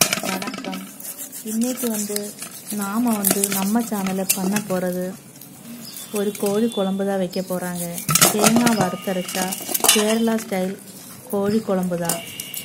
வணக்கம் இன்னைக்கு வந்து நாம் வந்து நம்ம சேனலில் பண்ண போகிறது ஒரு கோழி குழம்பு தான் வைக்க போகிறாங்க தேங்காய் வறுத்தரைச்சா கேரளா ஸ்டைல் கோழி குழம்பு தான்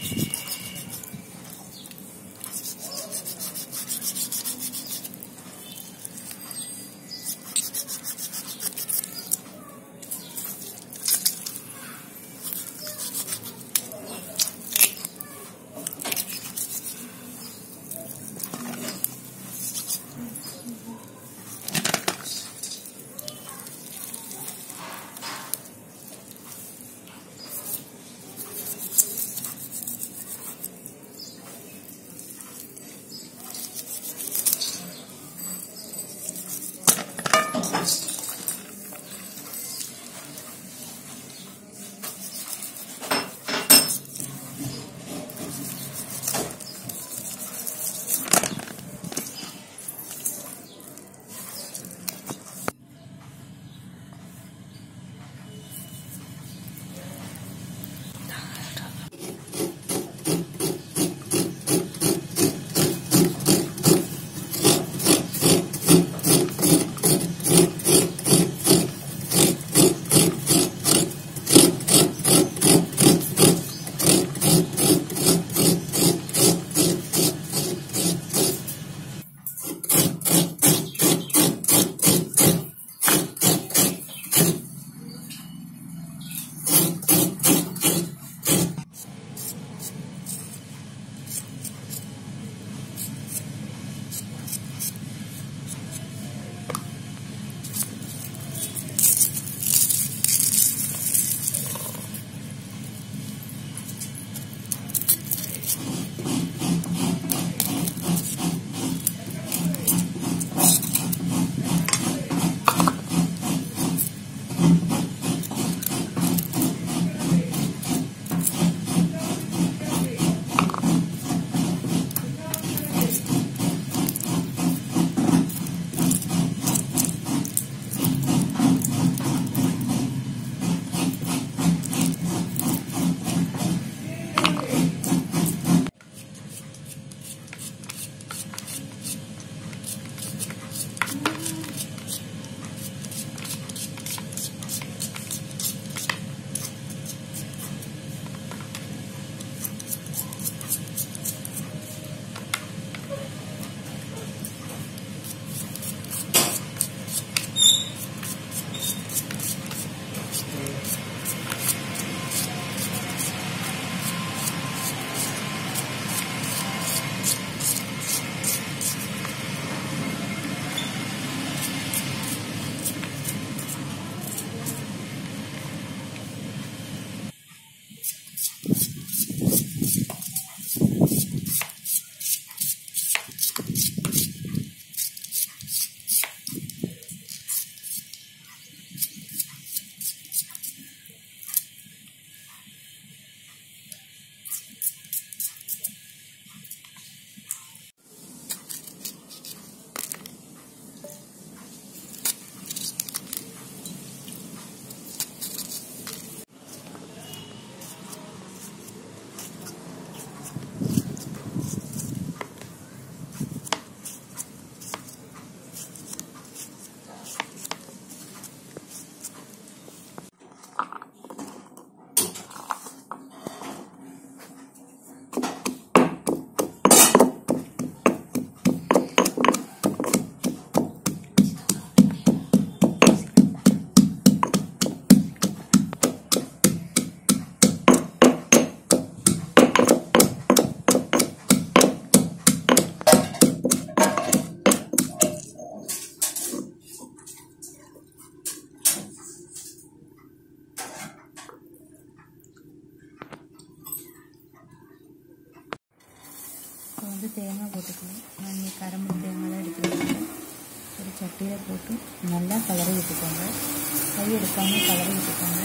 இப்போ வந்து தேங்காய் போட்டுக்கலாம் நான் இன்னைக்கு கரம்பு தேங்காய் தான் எடுத்துருக்கேன் ஒரு சட்டியில் போட்டு நல்லா கலரி விட்டுக்கோங்க கை எடுக்காமல் கலரி விட்டுக்கோங்க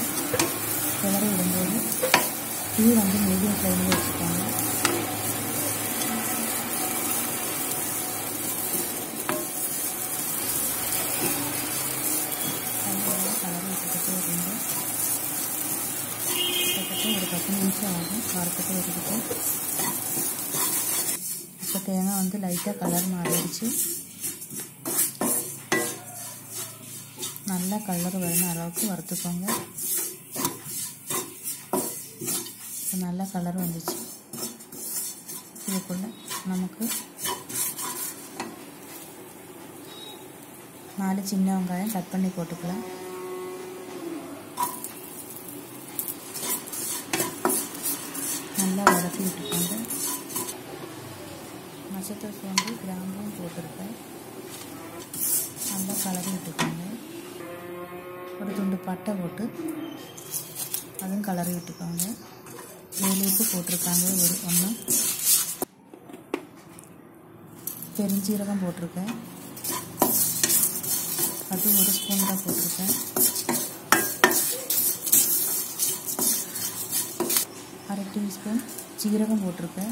கிளறி விடும்போது டீ வந்து மீடியம் ஃப்ளேமில் வச்சுக்கோங்க நல்லா கலரி விட்டுக்கிட்டே இருந்து கிட்டத்தட்ட ஒரு பத்து நிமிஷம் ஆகும் வறுத்துட்டு இருக்கட்டும் இப்போ தேங்காய் வந்து லைட்டாக கலர் மாறிடுச்சு நல்லா கலர் வரணும் அளவுக்கு வறுத்துக்கோங்க இப்போ நல்லா கலர் வந்துச்சு இதுக்குள்ளே நமக்கு நாலு சின்ன வெங்காயம் கட் பண்ணி போட்டுக்கலாம் நல்லா வதக்கி விட்டுக்கோங்க நட்சத்திர சோம்பு கிராம்பும் போட்டிருக்கேன் நல்லா கலரி விட்டுக்கோங்க ஒரு துண்டு பட்டை போட்டு அதுவும் கலரி விட்டுக்கோங்க வேலைக்கு போட்டிருக்காங்க ஒரு ஒன்று பெருஞ்சீரகம் போட்டிருக்கேன் அது ஒரு ஸ்பூன் தான் போட்டிருக்கேன் அரை டீஸ்பூன் சீரகம் போட்டிருக்கேன்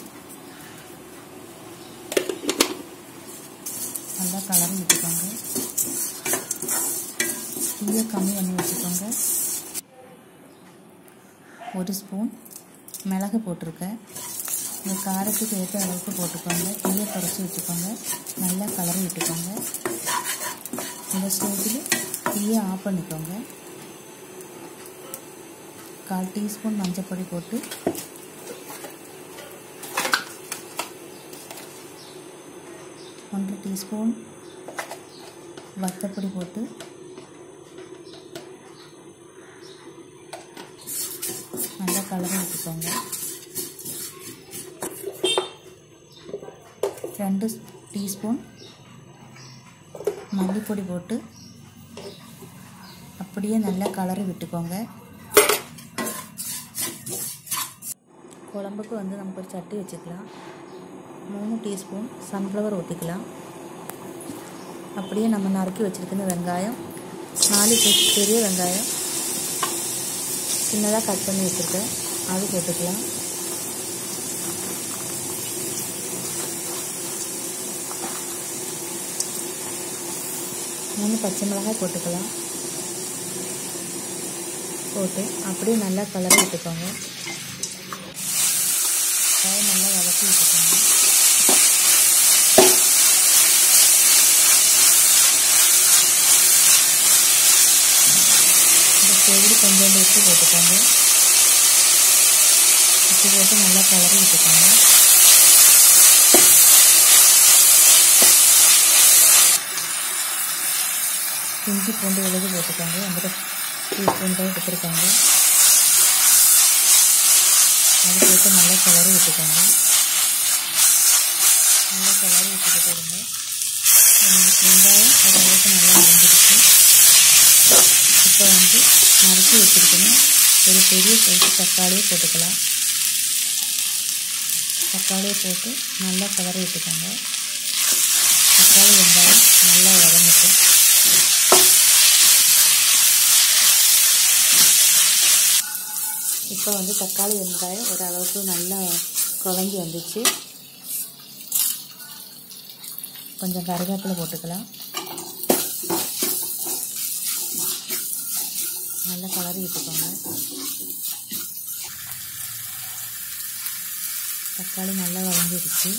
நல்லா கலரி விட்டுக்கோங்க தீயை கம்மி பண்ணி வச்சுக்கோங்க ஒரு ஸ்பூன் மிளகு போட்டிருக்கேன் இந்த காரத்துக்கு ஏற்ற அளவுக்கு போட்டுக்கோங்க தீயை குறைச்சி வச்சுக்கோங்க நல்லா கலரி விட்டுக்கோங்க இந்த ஸ்டேஜில் தீயை ஆஃப் பண்ணிக்கோங்க கால் டீஸ்பூன் மஞ்சப்பொடி போட்டு ஒன்றரை டீஸ்பூன் வத்தப்பொடி போட்டு நல்லா கலரி விட்டுக்கோங்க ரெண்டு டீஸ்பூன் மல்லிப்பொடி போட்டு அப்படியே நல்லா கலரி விட்டுக்கோங்க குழம்புக்கு வந்து நமக்கு ஒரு சட்டி வச்சுக்கலாம் மூணு டீஸ்பூன் சன்ஃப்ளவர் ஊற்றிக்கலாம் அப்படியே நம்ம நறுக்கி வச்சுருக்கிற வெங்காயம் நாலு பெரிய வெங்காயம் சின்னதாக கட் பண்ணி வச்சுருக்கேன் அது போட்டுக்கலாம் மூணு பச்சை மிளகாய் போட்டுக்கலாம் போட்டு அப்படியே நல்லா கலரி விட்டுக்கோங்க காயை நல்லா வதக்கி விட்டுக்கோங்க இந்த ஸ்டேஜில் கொஞ்சோண்டு உப்பு போட்டுக்கோங்க உப்பு போட்டு நல்லா கலரி விட்டுக்கோங்க இஞ்சி பூண்டு விழுது போட்டுக்கோங்க அந்த டீஸ்பூன் தான் எடுத்துருக்காங்க அது போட்டு நல்லா கிளறி விட்டுக்கோங்க நல்லா கிளறி விட்டுக்கிட்டு இருங்க வெங்காயம் ஓரளவுக்கு நல்லா அரைஞ்சிருச்சு இப்போ வந்து நறுக்கி வச்சுருக்கணும் ஒரு பெரிய சைஸ் தக்காளியை போட்டுக்கலாம் தக்காளியை போட்டு நல்லா கிளறி விட்டுக்கோங்க தக்காளி வெங்காயம் நல்லா வதங்கட்டும் இப்போ வந்து தக்காளி வெங்காயம் ஓரளவுக்கு நல்லா குழஞ்சி வந்துச்சு கொஞ்சம் கருவேப்பிலை போட்டுக்கலாம் நல்லா கலரி விட்டுக்கோங்க தக்காளி நல்லா வளைஞ்சிருச்சு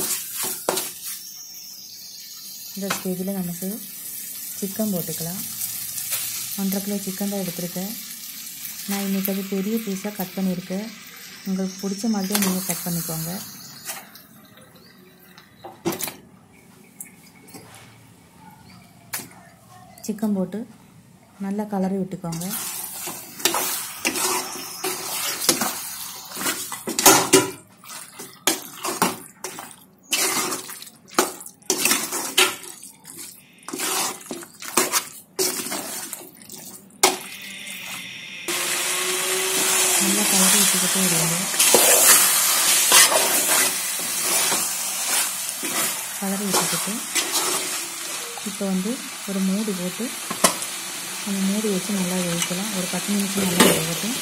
இந்த ஸ்டேஜில் நமக்கு சிக்கன் போட்டுக்கலாம் ஒன்றரை கிலோ சிக்கன் தான் எடுத்திருக்கேன் நான் இன்றைக்கி அது பெரிய பீஸாக கட் பண்ணியிருக்கேன் உங்களுக்கு பிடிச்ச மாதிரியே நீங்கள் கட் பண்ணிக்கோங்க சிக்கன் போட்டு நல்லா கலரி விட்டுக்கோங்க நல்லா கலரி விட்டுக்கிட்டே இருங்க கலரி விட்டுக்கிட்டு இப்போ வந்து ஒரு மூடி போட்டு அந்த மூடி வச்சு நல்லா வேவிக்கலாம் ஒரு பத்து நிமிஷம் நல்லா வேகட்டும்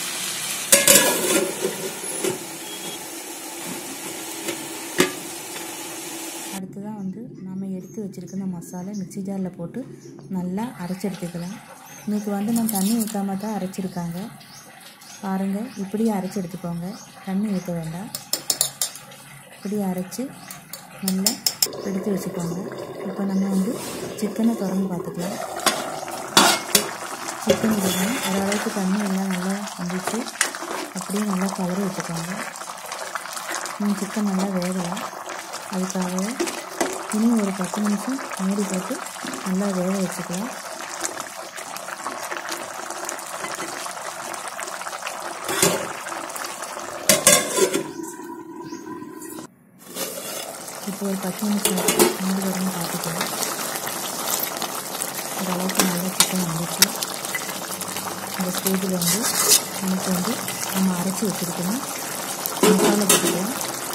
அடுத்ததான் வந்து நம்ம எடுத்து வச்சுருக்க மசாலா மிக்ஸி ஜாரில் போட்டு நல்லா அரைச்சி எடுத்துக்கலாம் இன்றைக்கி வந்து நான் தண்ணி ஊற்றாம தான் அரைச்சிருக்காங்க பாருங்கள் இப்படியே அரைச்சி எடுத்துக்கோங்க தண்ணி ஊற்ற வேண்டாம் இப்படி அரைச்சி நல்லா எடுத்து வச்சுக்கோங்க இப்போ நம்ம வந்து சிக்கனை திறந்து பார்த்துக்கலாம் சிக்கன் பிரியாணி ஓரளவுக்கு தண்ணி எல்லாம் நல்லா வந்துச்சு அப்படியே நல்லா கலரி விட்டுக்கோங்க இன்னும் சிக்கன் நல்லா வேகலாம் அதுக்காக இன்னும் ஒரு பத்து நிமிஷம் மூடி போட்டு நல்லா வேக வச்சுக்கலாம் இப்போ ஒரு பத்து நிமிஷம் மூடி வரணும் பார்த்துக்கலாம் ஓரளவுக்கு நல்லா சிக்கன் வந்துச்சு இந்த ஸ்டேஜில் வந்து நமக்கு வந்து நம்ம அரைச்சி வச்சுருக்கணும் மசாலா போட்டுக்கலாம்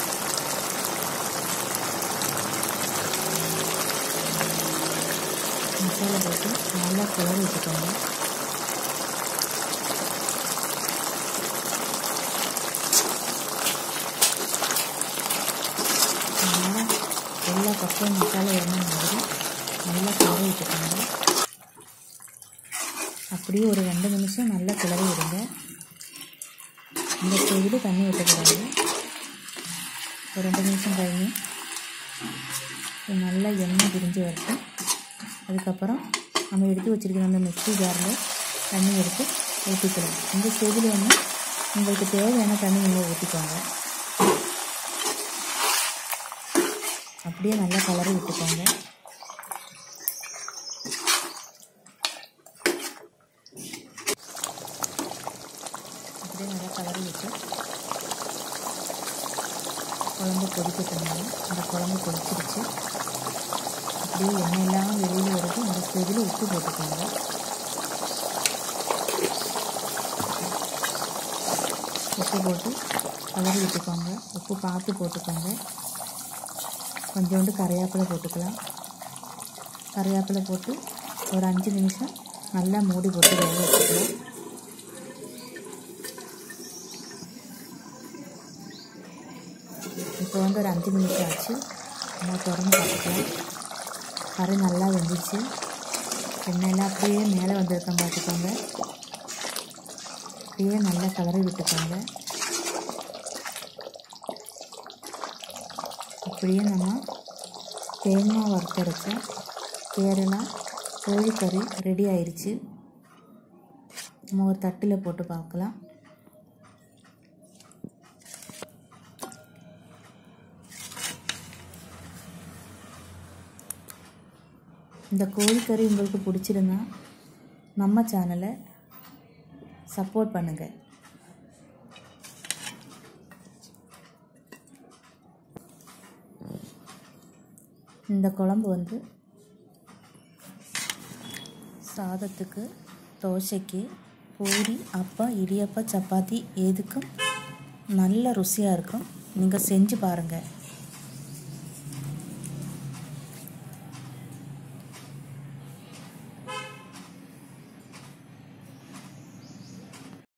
மசாலா போட்டு நல்லா கிளறி வச்சுக்கோங்க நல்லா எல்லா பக்கம் மசாலா எண்ணெய் மாதிரி நல்லா கிளறி வச்சுக்கோங்க அப்படியே ஒரு ரெண்டு நிமிஷம் நல்லா கிளறி விடுங்க இந்த ஸ்டேஜில் தண்ணி ஊற்றக்கூடாது ஒரு ரெண்டு நிமிஷம் கழிஞ்சு நல்லா எண்ணெய் பிரிஞ்சு வரட்டும் அதுக்கப்புறம் நம்ம எடுத்து வச்சுருக்கிற அந்த மிக்ஸி ஜாரில் தண்ணி எடுத்து ஊற்றிக்கலாம் இந்த ஸ்டேஜில் வந்து உங்களுக்கு தேவையான தண்ணி நீங்கள் ஊற்றிக்கோங்க அப்படியே நல்லா கலரி விட்டுக்கோங்க அப்படியே நல்லா கலரி விட்டு குழம்பு கொதிக்கட்டுங்க இந்த குழம்பு கொதிச்சிருச்சு அப்படியே எண்ணெயெல்லாம் வெளியில் வருது இந்த ஸ்டேஜில் உப்பு போட்டுக்கோங்க உப்பு போட்டு கலரி விட்டுக்கோங்க உப்பு பார்த்து போட்டுக்கோங்க கொஞ்சோண்டு கறிவேப்பிலை போட்டுக்கலாம் கறிவேப்பிலை போட்டு ஒரு அஞ்சு நிமிஷம் நல்லா மூடி போட்டு வேக வச்சுக்கலாம் இப்போ வந்து ஒரு அஞ்சு நிமிஷம் ஆச்சு நம்ம திறந்து பார்த்துக்கலாம் கறி நல்லா வெந்துச்சு எண்ணெயெல்லாம் அப்படியே மேலே வந்திருக்கேன் பார்த்துக்கோங்க அப்படியே நல்லா கலரி விட்டுக்கோங்க அப்படியே நம்ம தேங்காய் வறுத்தரைச்ச கேரளா கோழிக்கறி ரெடி ஆயிடுச்சு நம்ம ஒரு தட்டில் போட்டு பார்க்கலாம் இந்த கோழிக்கறி உங்களுக்கு பிடிச்சிருந்தா நம்ம சேனலை சப்போர்ட் பண்ணுங்கள் இந்த குழம்பு வந்து சாதத்துக்கு தோசைக்கு பூரி அப்பம் இடியப்பம் சப்பாத்தி எதுக்கும் நல்ல ருசியாக இருக்கும் நீங்கள் செஞ்சு பாருங்கள்